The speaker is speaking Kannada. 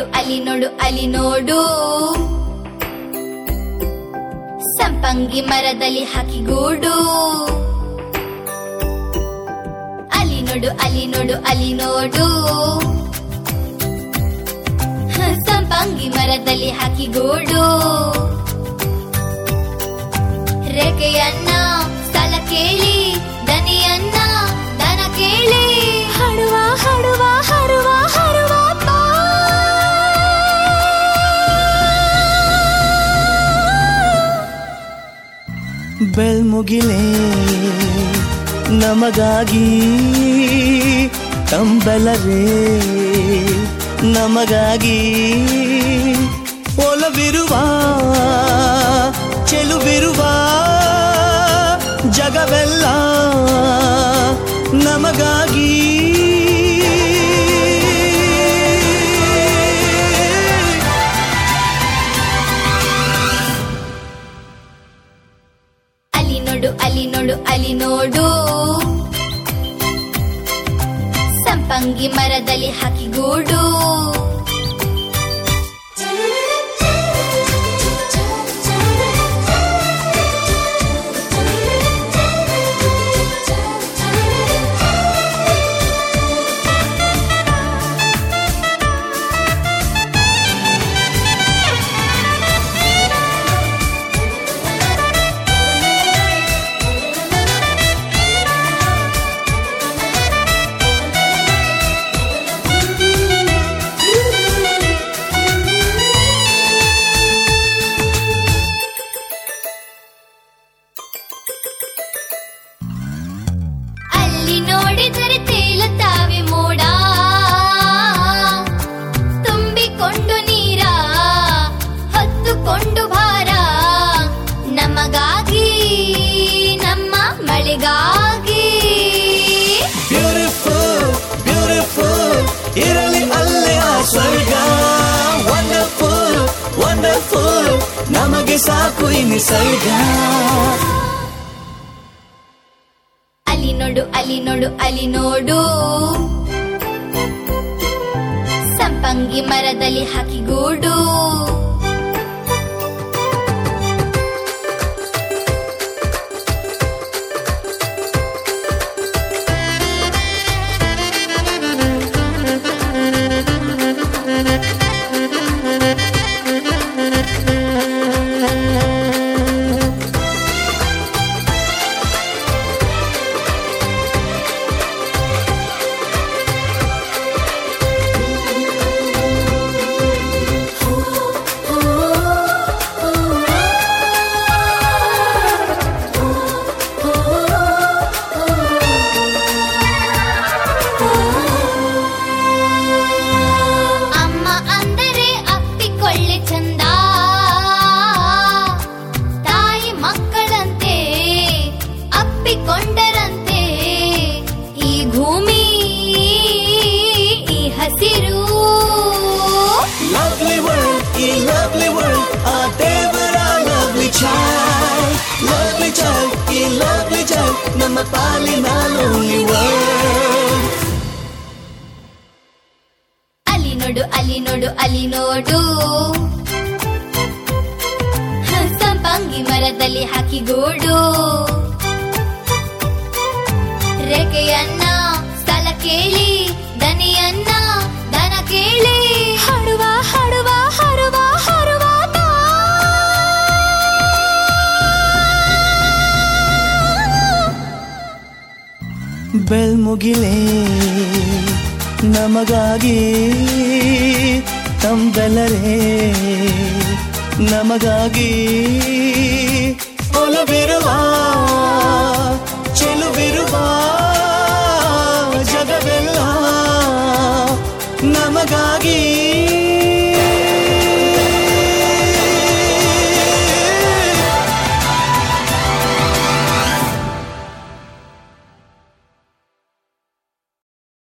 ಅಲ್ಲಿ ನೋಡು ಅಲ್ಲಿ ನೋಡು ಸಂಪಂಗಿ ಮರದಲ್ಲಿ ಹಾಕಿ ಗೂಡು ಅಲ್ಲಿ ನೋಡು ಅಲ್ಲಿ ನೋಡು ಅಲ್ಲಿ ನೋಡು ಹ, ಸಂಪಂಗಿ ಮರದಲ್ಲಿ ಹಾಕಿ ಗೂಡು ರೆಕೆಯನ್ನ ಸ್ಥಳ ಕೇಳಿ ದನಿಯನ್ನ ದನ ಕೇಳಿ ಹಡುವ ಹಡುವ ಹರುವ ಹರುವ ಬಾ. ಬೆಳ್ಮುಗಿಲೇ ನಮಗಾಗಿ ತಂಬಲರೇ ನಮಗಾಗಿ ಒಲವಿರುವ ಚೆಲುವಿರುವ ಜಗವೆಲ್ಲ ನಮಗಾಗಿ ಅಲ್ಲಿ ನೋಡು ಅಲ್ಲಿ ನೋಡು ಅಲ್ಲಿ ನೋಡು ಸಂಪಂಗಿ ಮರದಲ್ಲಿ ಹಾಕಿ ಗೂಡು ಅಲ್ಲಿ ನೋಡಿದರೆ ತೇಲುತ್ತಾವೆ ಮೋಡ ತುಂಬಿಕೊಂಡು ನೀರ ಹೊತ್ತುಕೊಂಡು ಭಾರ ನಮಗಾಗಿ ನಮ್ಮ ಮಳೆಗಾಗಿ ಬ್ಯೂಟಿಫುಲ್ ಬ್ಯೂಟಿಫುಲ್ ಇರಲಿ ಅಲ್ಲೇ ಆ ಸ್ವರ್ಗ ವಂಡರ್ಫುಲ್ ವಂಡರ್ಫುಲ್ ನಮಗೆ ಸಾಕು ಈ ನಿಸರ್ಗ ಅಲ್ಲಿ ನೋಡು ಅಲ್ಲಿ ನೋಡು ಅಲ್ಲಿ ನೋಡು ಸಂಪಂಗಿ ಮರದಲ್ಲಿ ಹಾಕಿ ಗೂಡು ಅಮ್ಮ ಅಂದರೆ ಅಪ್ಪಿಕೊಳ್ಳೆ ಚಂದ ತಾಯಿ ಮಕ್ಕಳಂತೆ ಅಪ್ಪಿಕೊಂಡರಂತೆ ಈ ಭೂಮಿ ಈ ಹಸಿರು ಲವ್ಲಿ ವರ್ಲ್ಡ್ ಈ ಲವ್ಲಿ ವರ್ಲ್ಡ್ ಆ ದೇವರ ಲವ್ಲಿ ಚೈಲ್ಡ್ ಲವ್ಲಿ ಚೈಲ್ಡ್ ಈ ಲವ್ಲಿ ಚೈಲ್ಡ್ ನಮ್ಮ ಪಾಲಿನ ಲವ್ಲಿ ವರ್ಲ್ಡ್ ಅಲ್ಲಿ ನೋಡು ಅಲ್ಲಿ ನೋಡು ಅಲ್ಲಿ ನೋಡು ಹ, ಸಂಪಂಗಿ ಮರದಲ್ಲಿ ಹಾಕಿ ಗೂಡು ರೆಕೆಯನ್ನ ಸ್ಥಳ ಕೇಳಿ ದನಿಯನ್ನ ದನ ಕೇಳಿ ಹಡುವ ಹಡುವ ಹರುವ ಹರುವ ಬಾ. ಬೆಳ್ಮುಗಿಲೇ ನಮಗಾಗಿ ತಂಬೆಲರೇ ನಮಗಾಗಿ ಒಲವಿರುವ ಚೆಲುವಿರುವ ಜಗವೆಲ್ಲ ನಮಗಾಗಿ